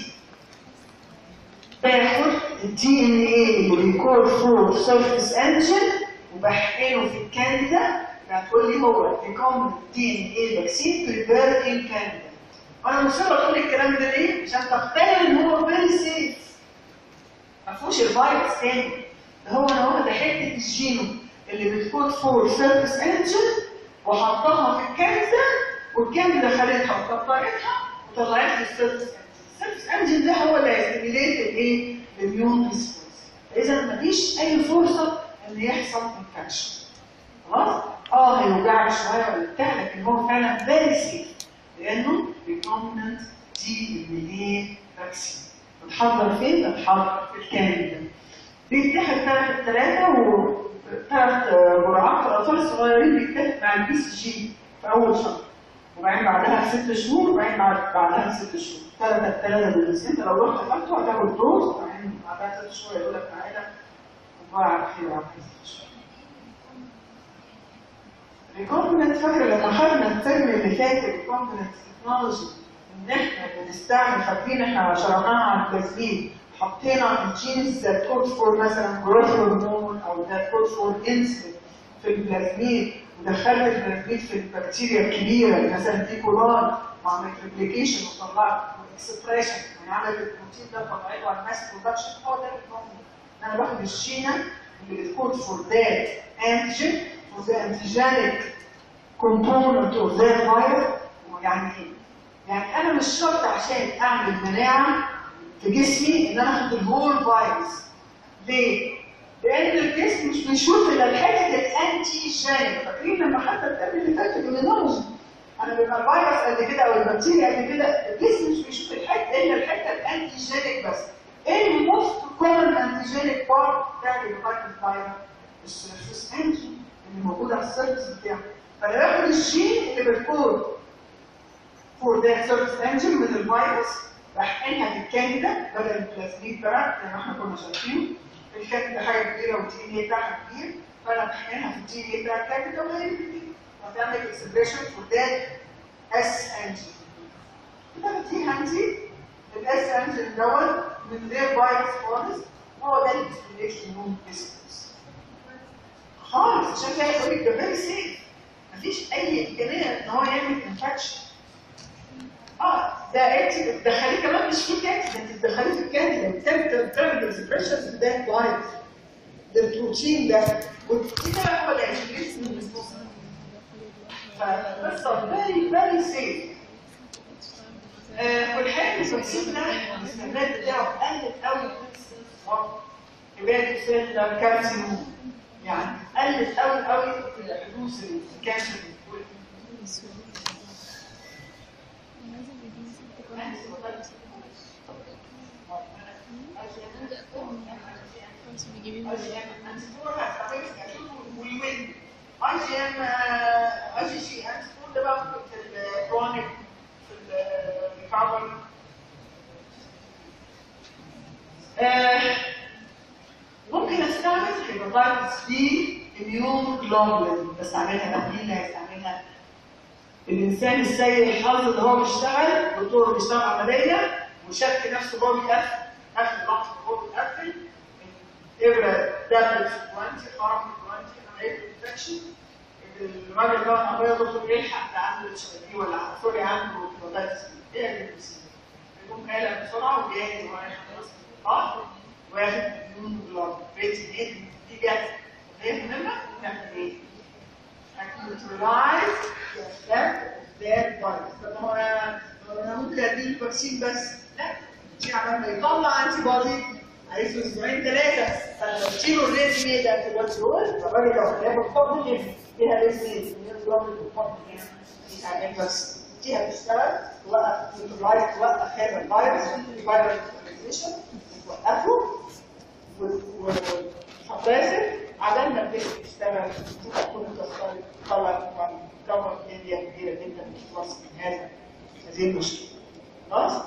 باخد الدي ان ايه اللي بيكون فور سيرفيس انجن وبحقنه في الكانديدا هتقول لي هو ريكومبننت دي ان ايه فاكسين بريبير ان كانديدا وانا مصر اقول الكلام ده ليه؟ عشان تقتنع ان هو فيري سيف ما فيهوش الفيروس تاني ده هو انا واخده حته الجينوم اللي بتكون فور سيرفيس انجن وحطها في الكبده والكبده خدتها وكبرتها وطلعت لي السيرفيس انجن السيرفيس انجن ده هو اللي هيستيميليت الايه؟ الاميون ريسبونس فاذا مفيش اي فرصه ان يحصل انفكشن خلاص؟ اه هيوجعك شويه ولا بتاع لكن هو فعلا فيري سيف لانه ريكومبننت دي ان ايه فاكسين بتحضر فين؟ بتحضر في الكانديدا بيتاخد ثلاث ثلاثة وثلاث جرعات الأطفال الصغيرين بيتاخد مع البي سي جي في أول شهر وبعدين بعدها بست شهور وبعدين بعد بعدها بست شهور ثلاثة ثلاثة بالنسبة أنت لو رحت خدته هتاخد دوز وبعدين بعدها ست شهور يقول لك تعالى وبقى على خير وعلى خير الكومبوننت فاكره لما خدنا الترم اللي فات الكومبوننت تكنولوجي ان احنا بنستعمل فاكرين احنا شرحناها على التسجيل حطينا الجينز ذات كود فور مثلا جروث هرمون او ذات كود فور انسولين في البلازميد ودخلنا البلازميد في البكتيريا الكبيره مثلا دي كولون وعملت ريبليكيشن وطلعت اكسبريشن يعني عملت البروتين ده طلعته على الماس برودكشن هو ده الكومبوننت انا باخد الشينه اللي بتكود فور ذات انتيجين فور ذا انتيجينيك كومبوننت اوف ذات فيروس يعني ايه؟ يعني انا مش شرط عشان اعمل مناعه في جسمي ان انا اخد الهول فيروس ليه؟ لان الجسم مش بيشوف الا الحته الانتي جينيك فاكرين لما حتى الترم اللي فات الاميونولوجي انا بيبقى الفيروس قد كده او البكتيريا قد كده الجسم مش بيشوف الحته الا الحته الانتي جينيك بس ايه الموست كومن انتيجينيك بارت بتاع الهيباتيك فيروس السيرفيس انجين اللي موجود على السيرفيس بتاعه فانا باخد الجين اللي بتكون فور ذات سيرفيس انجين من الفيروس بحقنها في الكانديدا بدل البلازميد بقى زي ما احنا كنا شايفين الكانديدا حاجه كبيره والدي ان اي بتاعها كبير فانا بحقنها في الدي ان اي بتاع الكانديدا وهي هتعمل اكسبريشن فور ذات اس انجين كده دي عندي الاس انجين دوت من غير فيروس خالص هو ده الاكسبريشن نون ديستنس خالص عشان كده يقول لك ده فيري سيف مفيش اي امكانيه ان هو يعمل انفكشن اه ده انت بتدخليه كمان مش في كاتب انت بتدخليه في الكاتب بتعمل بتعمل اكسبريشن في ده فيروس للبروتين ده وكده هو ده الجسم فقصه فيري فيري سيف والحقيقه الفاكسين ده الاستعمال بتاعه قلت قوي عباده سيل كالسيوم يعني قلت قوي قوي في حدوث الكانسر اي جي ام اي جي سي انت ده بقى في الكرونيك في الريكفري ممكن استعمل هيباتايتس بي اميون جلوبولين بستعملها ده مين اللي هيستعملها؟ الانسان السيء الحظ اللي هو بيشتغل الدكتور بيشتغل عمليه وشك نفسه وهو بيقفل قفل اللحظه وهو بيقفل ابره دبت في الجوانتي خرج من الجوانتي عمليه انفكشن الراجل ده عمال دكتور يلحق ده عنده اتش بي ولا سوري عنده هيباتايتس بي ايه اللي بيصير؟ يقوم قالع بسرعه وجاهز ورايح خلاص اه واخد مليون دولار ريت ايه دي جت هي مهمه نعمل ايه؟ neutralize the effect of that virus. طب هو انا ممكن اديه الفاكسين بس لا دي عمال ما يطلع انتي بودي عايز له اسبوعين ثلاثه فلما تشيله الريز ميد انتي بودي دول الراجل لو هياخد حكم فيها ريز ميد دي تعمل بس دي هتشتغل توقف نيوترلايز توقف هذا الفيروس الفيروس توقفه وحفاظه على ما البيت تشتغل تكون تصل طلع كفر انديا كبيره جدا مش واثق من هذا هذه المشكله خلاص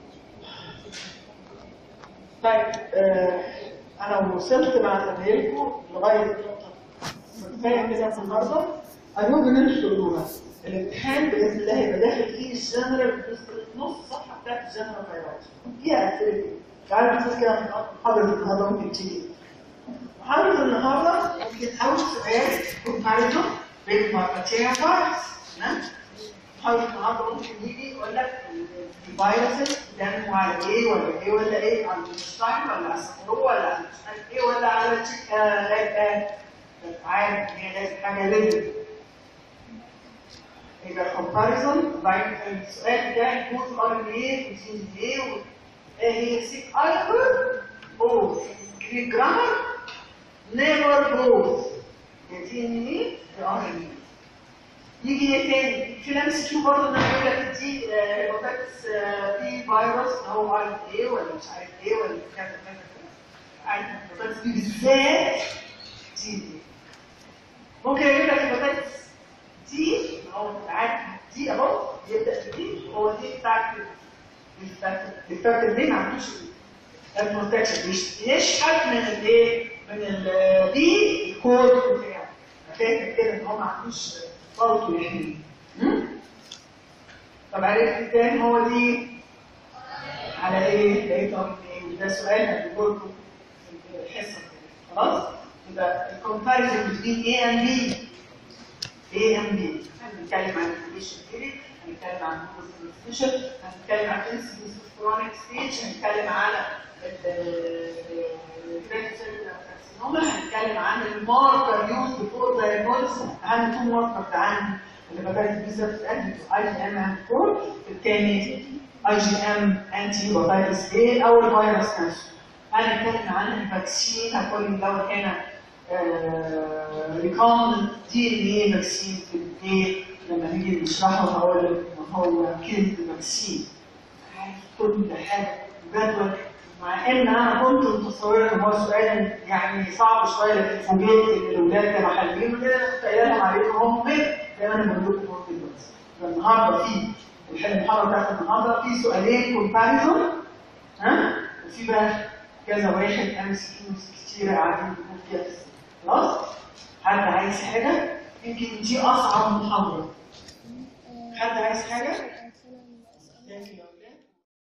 طيب آه انا وصلت مع زمايلكم لغايه النقطه كفايه كده في النهارده ارجو نمشوا اللغه الامتحان باذن الله هيبقى داخل فيه الجنرال نص صفحه بتاعت الجنرال فيروس فيها اكتيفيتي تعالوا نشوف كده محاضره النهارده ممكن تيجي محاضرة النهاردة ممكن أول سؤال كومباريزون بين البكتيريا فيروس تمام؟ محاضرة النهاردة ممكن يجي يقول لك الفيروسز بيعملوا على إيه ولا إيه ولا إيه على الشتاين ولا على السكرو ولا على مش عارف إيه ولا على تشيك عارف إن هي لازم حاجة ليفل يبقى كومباريزون بعد السؤال بتاعي يكون ار ان ايه وجين ايه ايه هي سيك ايكون او جريك جرامر never growth دي ان ايه ار ان يجي ايه تاني في نفس كيو برضه انا بقول لك دي هيباتيتس بي فيروس هو عارف ايه ولا مش عارف ايه ولا كذا كذا كذا عارف الهيباتيتس بي بالذات دي ممكن يجيب لك هيباتيتس دي هو عارف دي اهو يبدا بدي هو دي بتاعت الفاكتور دي ما عندوش البروتكشن يشحت من الايه؟ من البي الكود بتاعه فاكر كده ان هو ما عندوش صوته يحمي طب عرفت تاني هو دي على ايه؟ لقيته ايه؟ وده سؤال هنقوله في الحصه خلاص؟ يبقى الكومباريزن بين A and B A and B هنتكلم عن الكونديشن ثيري هنتكلم عن الكونديشن هنتكلم عن انسيدنس اوف كرونيك ستيج هنتكلم على الكارسينوما هنتكلم عن الماركر يوز فور دايجنوستس اهم تو ماركر عندي اللي بدات بيه سيرفس انتي اي جي ام اند 4 الثاني اي جي ام انتي هيباتيتس اي او الفيروس نفسه هنتكلم عن الفاكسين هقول لو كان ريكومند دي ان ايه فاكسين في الايه لما نيجي نشرحه هقول لك ما هو كلمه فاكسين كل حاجه جدول مع ان انا كنت متصوره ان هو سؤال يعني صعب شويه لكن فوجئت ان الاولاد كانوا حالين وكده كنت قايله لهم عليكم هم زي ما انا بقول لكم هو دلوقتي فالنهارده في الحل المحاضره بتاعت النهارده في سؤالين كومباريزون ها وفي بقى كذا واحد ام سي كيوز كتيره قاعدين بيكون فيها في السنة. خلاص حد عايز حاجه يمكن دي اصعب محاضره حد عايز حاجه؟ Thank you.